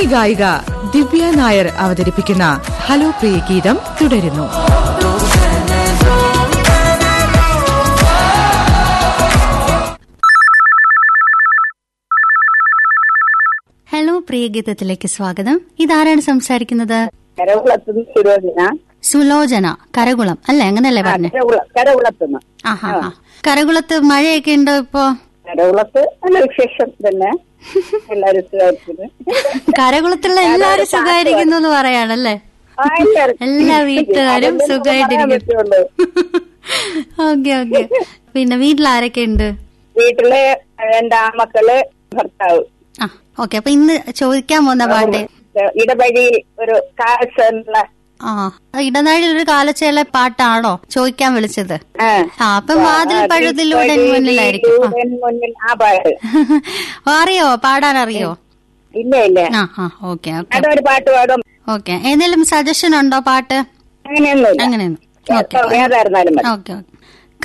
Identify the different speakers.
Speaker 1: ഗായിക ദിവ്യ നായർ അവതരിപ്പിക്കുന്ന ഹലോ പ്രിയ ഗീതം തുടരുന്നു
Speaker 2: ഹലോ പ്രിയ ഗീതത്തിലേക്ക് സ്വാഗതം ഇതാരാണ് സംസാരിക്കുന്നത്
Speaker 3: കരകുളത്തുനിന്ന് സുരോചന
Speaker 2: സുലോചന കരകുളം അല്ലെ അങ്ങനല്ലേ പറഞ്ഞേ
Speaker 3: കരകുള കരകുളത്തുനിന്ന്
Speaker 2: ആഹാ ആ. കരകുളത്ത് മഴയൊക്കെ ഉണ്ടോ ഇപ്പോ
Speaker 3: കരകുളത്ത് നല്ല വിശേഷം തന്നെ എല്ലാരും സുഖമായിരിക്കുന്നു
Speaker 2: കരകുളത്തുള്ള എല്ലാവരും സുഖമായിരിക്കുന്നു എന്ന് പറയാണല്ലേ
Speaker 3: ആ, എല്ലാവരും.
Speaker 2: എല്ലാ വീട്ടുകാരും
Speaker 3: അതൊന്നും നമുക്ക് പറയാൻ
Speaker 2: സുഖമായിട്ടിരിക്കുന്നു
Speaker 3: പറ്റുള്ളൂ.
Speaker 2: ഓക്കെ ഓക്കെ പിന്നെ വീട്ടിൽ ആരൊക്കെ ഉണ്ട്
Speaker 3: വീട്ടില് രണ്ട് ആമക്കള് ഭർത്താവ്
Speaker 2: ആ ഓക്കെ അപ്പൊ ഇന്ന് ചോദിക്കാൻ പോകുന്ന പാട്ട്
Speaker 3: ഇടവഴിയിൽ ഒരു കാഴ്ച എന്നുള്ള
Speaker 2: ആ ഇടനാഴിൽ ഒരു കാലച്ചേല പാട്ടാണോ ചോദിക്കാൻ വിളിച്ചത്
Speaker 3: ആ.
Speaker 2: ആ അപ്പം വാതിൽ പഴുതിലൂടെ മുന്നിലായിരിക്കും ആ.
Speaker 3: ഇടവഴിയിലൂടെ മുന്നിൽ ആ പാട്ട്
Speaker 2: അറിയോ പാടാൻ അറിയോ
Speaker 3: ഇല്ല ഇല്ല
Speaker 2: ആ ആ ഓക്കെ ഓക്കെ
Speaker 3: അവിടെ ഒരു പാട്ട് പാടും
Speaker 2: ഓക്കെ ഏതെങ്കിലും സജഷൻ ഉണ്ടോ പാട്ട്
Speaker 3: അങ്ങനെയൊന്നുമില്ല
Speaker 2: അങ്ങനെയൊന്നും ഓക്കെ
Speaker 3: ഏതായിരുന്നാലും മതി
Speaker 2: ഓക്കെ ഓക്കെ